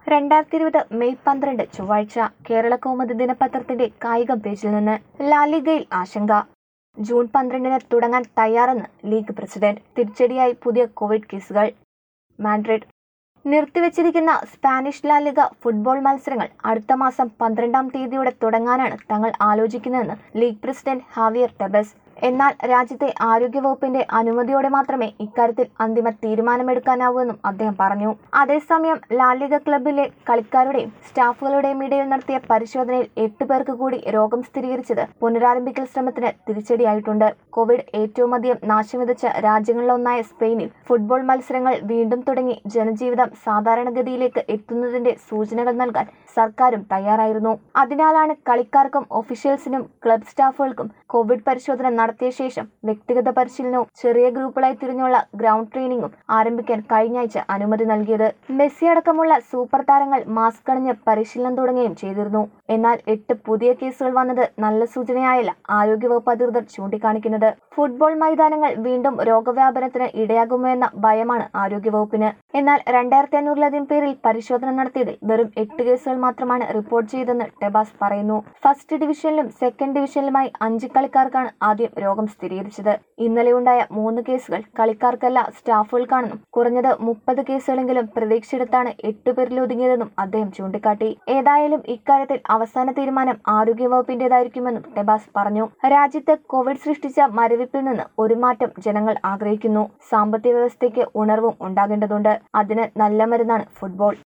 രണ്ടായിരത്തി ഇരുപത് മെയ് പന്ത്രണ്ട് ചൊവ്വാഴ്ച കേരള കൗമുദി ദിനപത്രത്തിന്റെ കായികം പേജിൽ നിന്ന് ലാലിഗയിൽ ആശങ്ക ജൂൺ പന്ത്രണ്ടിന് തുടങ്ങാൻ തയ്യാറെന്ന് ലീഗ് പ്രസിഡന്റ് തിരിച്ചടിയായി പുതിയ കോവിഡ് കേസുകൾ മാഡ്രിഡ് നിർത്തിവച്ചിരിക്കുന്ന സ്പാനിഷ് ലാലിഗ ഫുട്ബോൾ മത്സരങ്ങൾ അടുത്ത മാസം പന്ത്രണ്ടാം തീയതിയോടെ തുടങ്ങാനാണ് തങ്ങൾ ആലോചിക്കുന്നതെന്ന് ലീഗ് പ്രസിഡന്റ് ഹാവിയർ ടെബസ് എന്നാൽ രാജ്യത്തെ ആരോഗ്യവകുപ്പിന്റെ അനുമതിയോടെ മാത്രമേ ഇക്കാര്യത്തിൽ അന്തിമ തീരുമാനമെടുക്കാനാവൂ എന്നും അദ്ദേഹം പറഞ്ഞു അതേസമയം ലാലിഗ ക്ലബിലെ കളിക്കാരുടെയും സ്റ്റാഫുകളുടെയും ഇടയിൽ നടത്തിയ പരിശോധനയിൽ എട്ട് പേർക്ക് കൂടി രോഗം സ്ഥിരീകരിച്ചത് പുനരാരംഭിക്കൽ ശ്രമത്തിന് തിരിച്ചടിയായിട്ടുണ്ട് കോവിഡ് ഏറ്റവും അധികം നാശം വിതച്ച രാജ്യങ്ങളിലൊന്നായ സ്പെയിനിൽ ഫുട്ബോൾ മത്സരങ്ങൾ വീണ്ടും തുടങ്ങി ജനജീവിതം സാധാരണഗതിയിലേക്ക് എത്തുന്നതിന്റെ സൂചനകൾ നൽകാൻ സർക്കാരും തയ്യാറായിരുന്നു അതിനാലാണ് കളിക്കാർക്കും ഒഫീഷ്യൽസിനും ക്ലബ് സ്റ്റാഫുകൾക്കും കോവിഡ് പരിശോധന നടത്തിയ ശേഷം വ്യക്തിഗത പരിശീലനവും ചെറിയ ഗ്രൂപ്പുകളായി തിരിഞ്ഞുള്ള ഗ്രൗണ്ട് ട്രെയിനിങ്ങും ആരംഭിക്കാൻ കഴിഞ്ഞയാഴ്ച അനുമതി നൽകിയത് മെസ്സി അടക്കമുള്ള സൂപ്പർ താരങ്ങൾ മാസ്ക് അണിഞ്ഞ് പരിശീലനം തുടങ്ങുകയും ചെയ്തിരുന്നു എന്നാൽ എട്ട് പുതിയ കേസുകൾ വന്നത് നല്ല സൂചനയായല്ല ആരോഗ്യവകുപ്പ് അധികൃതർ ചൂണ്ടിക്കാണിക്കുന്നത് ഫുട്ബോൾ മൈതാനങ്ങൾ വീണ്ടും രോഗവ്യാപനത്തിന് ഇടയാകുമോ എന്ന ഭയമാണ് ആരോഗ്യവകുപ്പിന് എന്നാൽ രണ്ടായിരത്തി അഞ്ഞൂറിലധികം പേരിൽ പരിശോധന നടത്തിയതിൽ വെറും എട്ട് കേസുകൾ മാത്രമാണ് റിപ്പോർട്ട് ചെയ്തെന്ന് ടെബാസ് പറയുന്നു ഫസ്റ്റ് ഡിവിഷനിലും സെക്കൻഡ് ഡിവിഷനിലുമായി അഞ്ച് കളിക്കാർക്കാണ് ആദ്യം രോഗം സ്ഥിരീകരിച്ചത് ഇന്നലെയുണ്ടായ മൂന്ന് കേസുകൾ കളിക്കാർക്കല്ല സ്റ്റാഫുകൾക്കാണെന്നും കുറഞ്ഞത് മുപ്പത് കേസുകളെങ്കിലും പ്രതീക്ഷിച്ചെടുത്താണ് എട്ട് പേരിൽ ഒതുങ്ങിയതെന്നും അദ്ദേഹം ചൂണ്ടിക്കാട്ടി ഏതായാലും ഇക്കാര്യത്തിൽ അവസാന തീരുമാനം ആരോഗ്യവകുപ്പിന്റേതായിരിക്കുമെന്നും ടെബാസ് പറഞ്ഞു രാജ്യത്ത് കോവിഡ് സൃഷ്ടിച്ച മരവിപ്പിൽ നിന്ന് ഒരു മാറ്റം ജനങ്ങൾ ആഗ്രഹിക്കുന്നു സാമ്പത്തിക വ്യവസ്ഥയ്ക്ക് ഉണർവും ഉണ്ടാകേണ്ടതുണ്ട് അതിന് നല്ല മരുന്നാണ് ഫുട്ബോൾ